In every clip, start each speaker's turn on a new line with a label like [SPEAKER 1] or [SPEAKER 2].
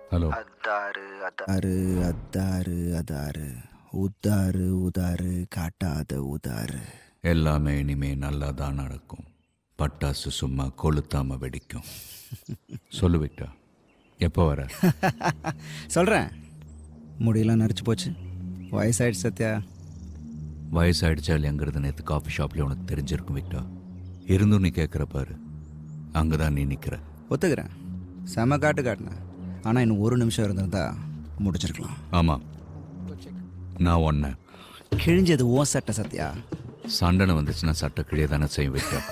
[SPEAKER 1] hello
[SPEAKER 2] அத்தாரு அத்தா
[SPEAKER 3] அரு அத்தாரு அதாரு உத்தாரு உதாரு காட்டாத உதாரு
[SPEAKER 1] எல்லாமே இனிமே நல்லா தான் நடக்கும் பட்டாசு சும்மா கொளுத்தாம வெடிக்கும் சொல்லு விட்டா எப்போ வர
[SPEAKER 3] சொல்கிறேன் முடியெல்லாம் நரைச்சு போச்சு வயசாயிடுச்சு சத்யா
[SPEAKER 1] வயசாயிடுச்சா இல்லையாங்கிறது நேற்று காஃபி ஷாப்ல உனக்கு தெரிஞ்சிருக்கும் விக்டா இருந்தும் நீ கேட்குற பாரு அங்கே தான் நீ நிற்கிற
[SPEAKER 3] ஒத்துக்கிறேன் செம காட்டு காட்டினேன் ஆனால் இன்னும் ஒரு நிமிஷம் இருந்திருந்தா முடிச்சிருக்கலாம்
[SPEAKER 1] ஆமாம் நான் ஒன்ன
[SPEAKER 3] கிழிஞ்சது ஓ சட்டை சத்யா
[SPEAKER 1] சண்டனை வந்துச்சுன்னா சட்டை கிழிய தானே செய்யும் விக்டா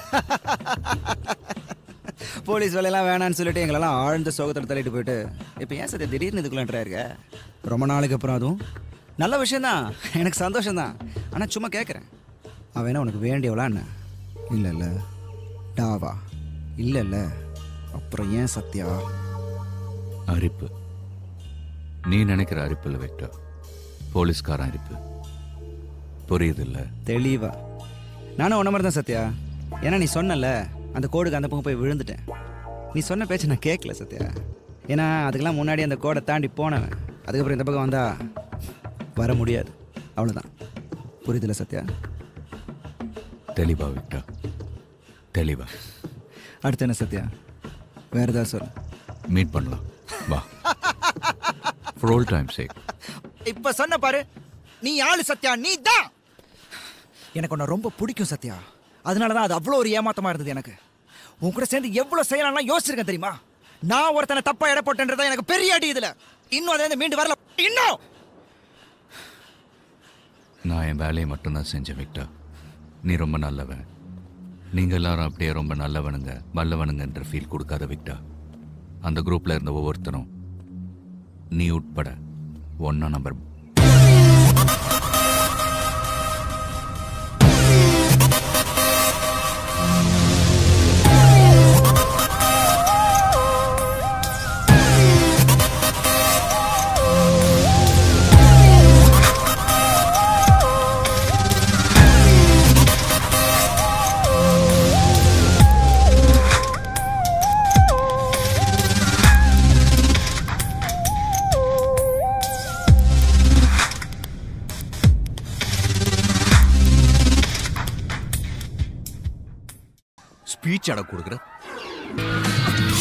[SPEAKER 3] போலீஸ் வேலையெல்லாம் வேணான்னு சொல்லிட்டு எங்களெல்லாம் ஆழ்ந்த சோகத்தில் தள்ளிட்டு போயிட்டு இப்போ ஏன் சத்யா திடீர்னு இதுக்குள்ளே இருக்க ரொம்ப நாளைக்கு அப்புறம் அதுவும் நல்ல விஷயந்தான் எனக்கு சந்தோஷம்தான் ஆனால் சும்மா கேட்குறேன் அவன் என்ன உனக்கு வேண்டியவளா என்ன இல்லை இல்லை டாவா இல்லை இல்லை அப்புறம் ஏன் சத்யா
[SPEAKER 1] அரிப்பு நீ நினைக்கிற அரிப்பு இல்லை விக்டா போலீஸ்காரன் அரிப்பு புரியுது இல்லை
[SPEAKER 3] தெளிவா நானும் உன்ன மாதிரி தான் சத்யா ஏன்னா நீ சொன்னல அந்த கோடுக்கு அந்த பக்கம் போய் விழுந்துட்டேன் நீ சொன்ன பேச்சு நான் கேட்கல சத்யா ஏன்னா அதுக்கெல்லாம் முன்னாடி அந்த கோடை தாண்டி போனவன் அதுக்கப்புறம் இந்த பக்கம் வந்தா வர முடியாது அவ்வளோதான் புரியுதுல சத்யா
[SPEAKER 1] தெளிவா விக்டா தெளிவா
[SPEAKER 3] அடுத்து என்ன சத்யா வேற ஏதாவது சொல்லு
[SPEAKER 1] மீட் பண்ணலாம் வா ஃபார் ஆல் டைம் சேக்
[SPEAKER 3] இப்ப சொன்ன பாரு நீ ஆளு சத்யா நீ தான் எனக்கு உன்னை ரொம்ப பிடிக்கும் சத்யா அதனால தான் அது அவ்வளோ ஒரு ஏமாத்தமா இருந்தது எனக்கு உன் கூட சேர்ந்து எவ்வளவு செய்யலாம்லாம் யோசிச்சிருக்கேன் தெரியுமா நான் ஒருத்தனை தப்பா எடை போட்டேன்றதா எனக்கு பெரிய அடி இதுல இன்னும் அதை மீண்டு வரல இன்னும்
[SPEAKER 1] நான் என் வேலையை மட்டும்தான் செஞ்சேன் விக்டா நீ ரொம்ப நல்லவன் நீங்க எல்லாரும் அப்படியே ரொம்ப நல்லவனுங்க வல்லவனுங்கன்ற ஃபீல் கொடுக்காத விக்டா அந்த குரூப்ல இருந்த ஒவ்வொருத்தரும் நீ உட்பட ஒன்னா நம்பர் ஸ்பீச் அட கொடுக்குற